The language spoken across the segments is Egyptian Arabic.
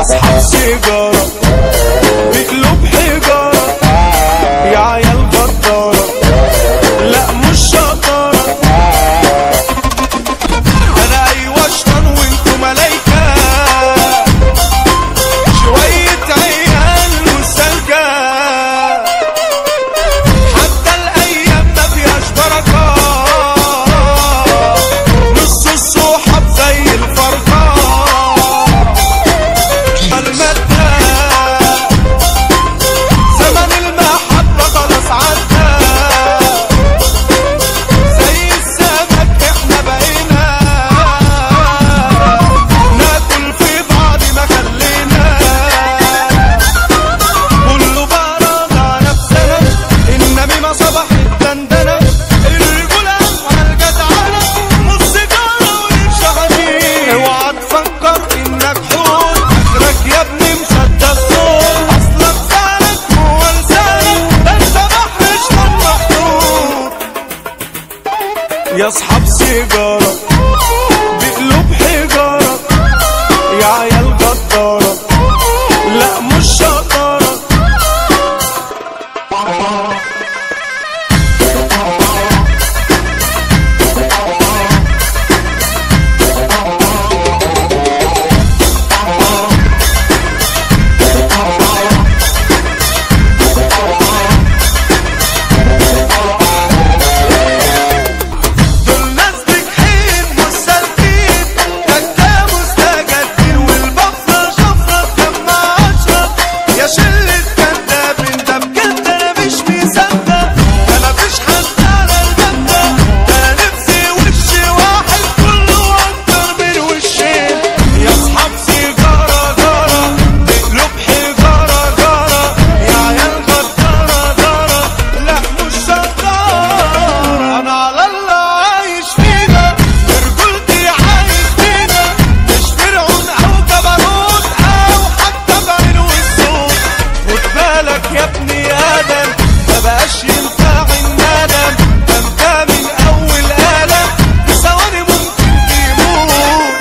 اصحاب سيجارة بقلوب حجارة يا عيال غدارة لا مش شطارة انا ايوه شطان وانتوا ملايكة شوية عيال وسالكة حتى الايام ما فيهاش بركة نص الصحاب زي الفرقة المادة زمن المحبة خلاص عدى زي السمك احنا بقينا ناكل في بعض ما خلينا كله بقى راضع نفسنا النميمة صباح الدندنة الرجولة على الجدعنة نص جارة والشغالين اوعى تفكر انك حور اخرك يا ابني مصدق الصوت اصلك فعلك هو لسانك ده انت بحر شطان محطوط يا اصحاب سيجارة بقلوب حجارة يا عيال غدارة لا مش شطارة دول ناس بجحيم مستلقين دكا مستجدين والبفرة شفرة كما عشرة يا شلة كدابين ده بجد انا مش مصدق ده مفيش حد على المبدأ ده انا نفسي وش واحد كله اكتر من وشين يا اصحاب سيجارة جارة بقلوب حجارة جارة يا عيال غدارة جارة لا مش شطارة انا على الله عايش فينا برجولتي عايش فينا مش فرعون او جبروت او حتى بعين والصوت خد بالك يا ابني ادم ما بقاش ينفع الندم ده انت من اول قلم في ثواني ممكن تموت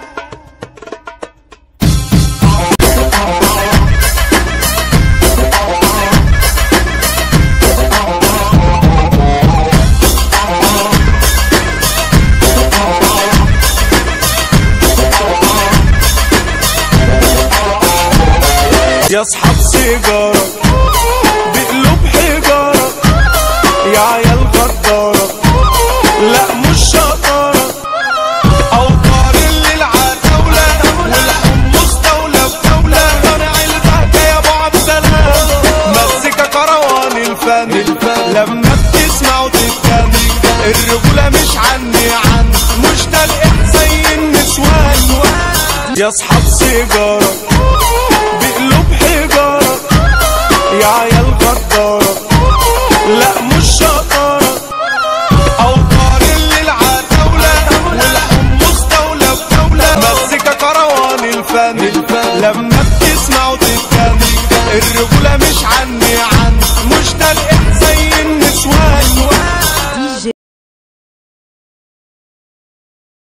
يا اصحاب سيجارة بقلوب حجارة يا عيال غدارة لا مش شطارة أوطار اللي العتاولة والحمص دولة بدولة طالع البهجة يا أبو عبد السلام مزيكا كروان الفن لما بتسمع وتتكلم الرجولة مش عني عن مش تلقح زي النسوان يا أصحاب سيجارة بقلوب حجارة يا عيال غدارة لا مش شطارة أوطار اللي العتاولة والحمص دولة بدولة مزيكا كروان الفن لما بتسمع وتتكلم الرجولة مش عني عن